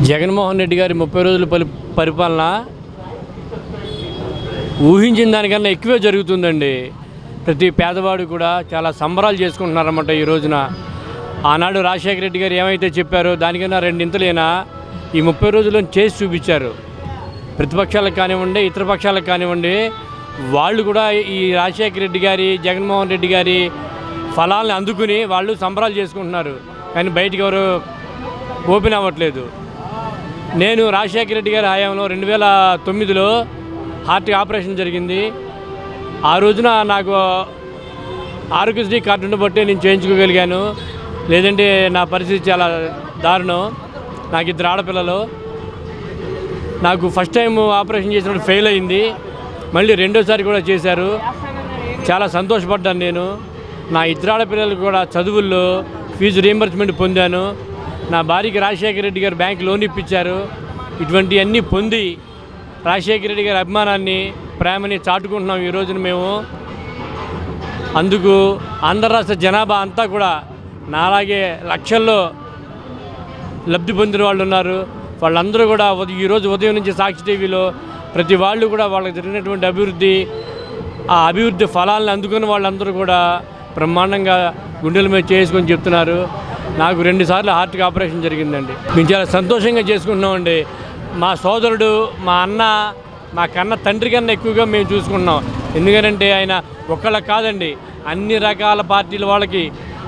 జగన్మోహన్ రెడ్డి గారి ముప్పై రోజుల పరి పరిపాలన ఊహించిన దానికన్నా ఎక్కువే జరుగుతుందండి ప్రతి పేదవాడు కూడా చాలా సంబరాలు చేసుకుంటున్నారన్నమాట ఈ రోజున ఆనాడు రాజశేఖర రెడ్డి గారు ఏమైతే చెప్పారో దానికన్నా రెండింతలైనా ఈ ముప్పై రోజుల్లో చేసి చూపించారు ప్రతిపక్షాలకు కానివ్వండి ఇతర పక్షాలకు కానివ్వండి వాళ్ళు కూడా ఈ రాజశేఖర రెడ్డి గారి జగన్మోహన్ రెడ్డి గారి ఫలాలను అందుకుని వాళ్ళు సంబరాలు చేసుకుంటున్నారు కానీ బయటికి ఎవరు ఓపెన్ అవ్వట్లేదు నేను రాజశేఖర రెడ్డి గారి హయాంలో రెండు వేల తొమ్మిదిలో హార్ట్ ఆపరేషన్ జరిగింది ఆ రోజున నాకు ఆరోగ్యశ్రీ కార్డు ఉండబట్టే నేను చేయించుకోగలిగాను లేదంటే నా పరిస్థితి చాలా దారుణం నాకు ఇద్దరు ఆడపిల్లలు నాకు ఫస్ట్ టైం ఆపరేషన్ చేసినప్పుడు ఫెయిల్ అయింది మళ్ళీ రెండోసారి కూడా చేశారు చాలా సంతోషపడ్డాను నేను నా ఇద్దరు ఆడపిల్లలకు కూడా చదువుల్లో ఫీజు రీంబర్స్మెంట్ పొందాను నా భార్యకి రాజశేఖర రెడ్డి గారు బ్యాంక్ లోన్ ఇప్పించారు ఇటువంటివన్నీ పొంది రాజశేఖర రెడ్డి గారి అభిమానాన్ని ప్రేమని చాటుకుంటున్నాం ఈ రోజున మేము అందుకు ఆంధ్ర రాష్ట్ర జనాభా అంతా కూడా నాలాగే లక్షల్లో లబ్ధి పొందిన వాళ్ళు ఉన్నారు వాళ్ళందరూ కూడా ఉదయం ఈరోజు ఉదయం నుంచి సాక్షి టీవీలో ప్రతి వాళ్ళు కూడా వాళ్ళకి జరిగినటువంటి అభివృద్ధి ఆ అభివృద్ధి ఫలాలను అందుకున్న వాళ్ళందరూ కూడా బ్రహ్మాండంగా గుండెల మీద చేసుకొని చెప్తున్నారు నాకు రెండుసార్లు హార్ట్కి ఆపరేషన్ జరిగిందండి మేము చాలా సంతోషంగా చేసుకుంటున్నామండి మా సోదరుడు మా అన్న మా కన్న తండ్రి కన్నా ఎక్కువగా మేము చూసుకుంటున్నాం ఎందుకంటే ఆయన ఒక్కళ్ళకి కాదండి అన్ని రకాల పార్టీల వాళ్ళకి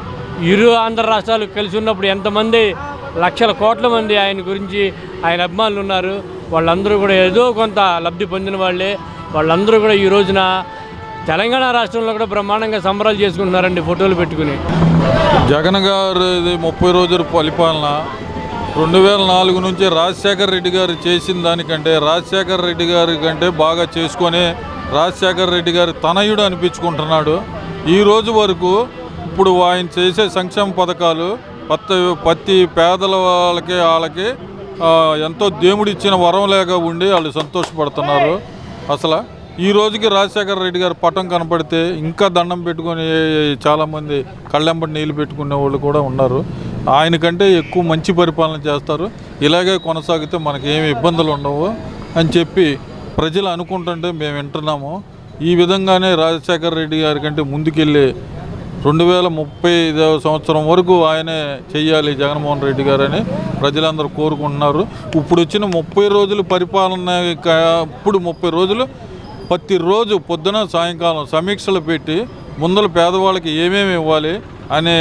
ఇరు ఆంధ్ర రాష్ట్రాలు కలిసి ఉన్నప్పుడు ఎంతమంది లక్షల కోట్ల మంది ఆయన గురించి ఆయన అభిమానులు ఉన్నారు వాళ్ళందరూ కూడా ఏదో కొంత లబ్ధి పొందిన వాళ్ళే వాళ్ళందరూ కూడా ఈ రోజున తెలంగాణ రాష్ట్రంలో కూడా బ్రహ్మాండంగా సంబరాలు చేసుకుంటున్నారండి ఫోటోలు పెట్టుకుని జగన్ గారి ముప్పై రోజుల పరిపాలన రెండు వేల నాలుగు నుంచి రాజశేఖర్ రెడ్డి గారు చేసిన దానికంటే రాజశేఖర్ రెడ్డి గారి కంటే బాగా చేసుకొని రాజశేఖర్ రెడ్డి గారి తనయుడు అనిపించుకుంటున్నాడు ఈ రోజు వరకు ఇప్పుడు ఆయన చేసే సంక్షేమ పథకాలు పత్తి ప్రతి పేదల వాళ్ళకి వాళ్ళకి ఆ, ఎంతో దేవుడిచ్చిన వరం లేక ఉండి వాళ్ళు సంతోషపడుతున్నారు అసలు ఈ రోజుకి రాజశేఖర రెడ్డి గారి పటం కనపడితే ఇంకా దండం పెట్టుకొని చాలామంది కళ్ళెంబడి నీళ్ళు పెట్టుకునే వాళ్ళు కూడా ఉన్నారు ఆయన కంటే ఎక్కువ మంచి పరిపాలన చేస్తారు ఇలాగే కొనసాగితే మనకి ఏమి ఇబ్బందులు ఉండవు అని చెప్పి ప్రజలు అనుకుంటుంటే మేము వింటున్నాము ఈ విధంగానే రాజశేఖర రెడ్డి గారి కంటే ముందుకెళ్ళి రెండు వేల ముప్పై ఐదవ సంవత్సరం వరకు ఆయనే చెయ్యాలి జగన్మోహన్ రెడ్డి గారని ప్రజలందరూ కోరుకుంటున్నారు ఇప్పుడు వచ్చిన ముప్పై రోజులు పరిపాలన క- ఇప్పుడు ముప్పై రోజులు ప్రతిరోజు పొద్దున సాయంకాలం సమీక్షలు పెట్టి ముందల పేదవాళ్ళకి ఏమేమి ఇవ్వాలి అనే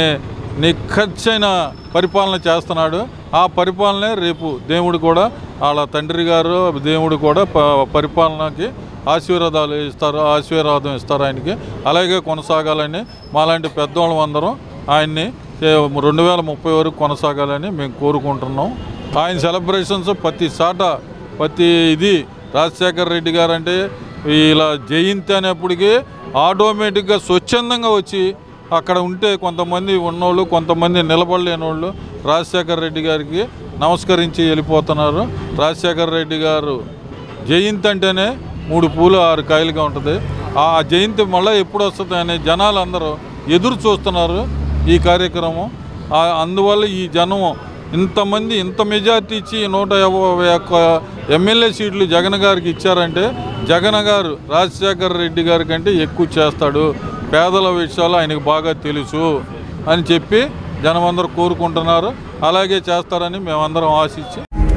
నిఖచ్చైన పరిపాలన చేస్తున్నాడు ఆ పరిపాలనే రేపు దేవుడు కూడా వాళ్ళ తండ్రి గారు దేవుడు కూడా ప- పరిపాలనకి ఆశీర్వాదాలు ఇస్తారు ఆశీర్వాదం ఇస్తారు ఆయనకి అలాగే కొనసాగాలని మాలాంటి పెద్దవాళ్ళం అందరం ఆయన్ని రెండు వేల ముప్పై వరకు కొనసాగాలని మేము కోరుకుంటున్నాం ఆయన సెలబ్రేషన్స్ ప్రతి సాట ప్రతి ఇది రాజశేఖర్ రెడ్డి గారు అంటే ఇలా జయంతి అనేప్పటికీ ఆటోమేటిక్గా స్వచ్ఛందంగా వచ్చి అక్కడ ఉంటే కొంతమంది ఉన్నోళ్ళు కొంతమంది నిలబడలేని వాళ్ళు రాజశేఖర్ రెడ్డి గారికి నమస్కరించి వెళ్ళిపోతున్నారు రాజశేఖర్ రెడ్డి గారు జయంతి అంటేనే మూడు పూలు ఆరు కాయలుగా ఉంటుంది ఆ జయంతి మళ్ళీ ఎప్పుడు వస్తుంది అనే జనాలు అందరూ ఎదురు చూస్తున్నారు ఈ కార్యక్రమం ఆ- అందువల్ల ఈ జనం ఇంతమంది ఇంత మెజార్టీ ఇచ్చి నూట యాభై ఒక్క ఎమ్మెల్యే సీట్లు జగన్ గారికి ఇచ్చారంటే జగన్ గారు రాజశేఖర్ రెడ్డి గారి కంటే ఎక్కువ చేస్తాడు పేదల విషయాలు ఆయనకు బాగా తెలుసు అని చెప్పి జనమందరూ కోరుకుంటున్నారు అలాగే చేస్తారని మేమందరం ఆశించి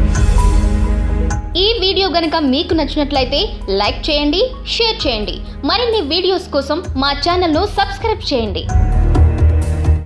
ఈ వీడియో గనుక మీకు నచ్చినట్లయితే లైక్ చేయండి షేర్ చేయండి మరిన్ని వీడియోస్ కోసం మా ఛానల్ను సబ్స్క్రైబ్ చేయండి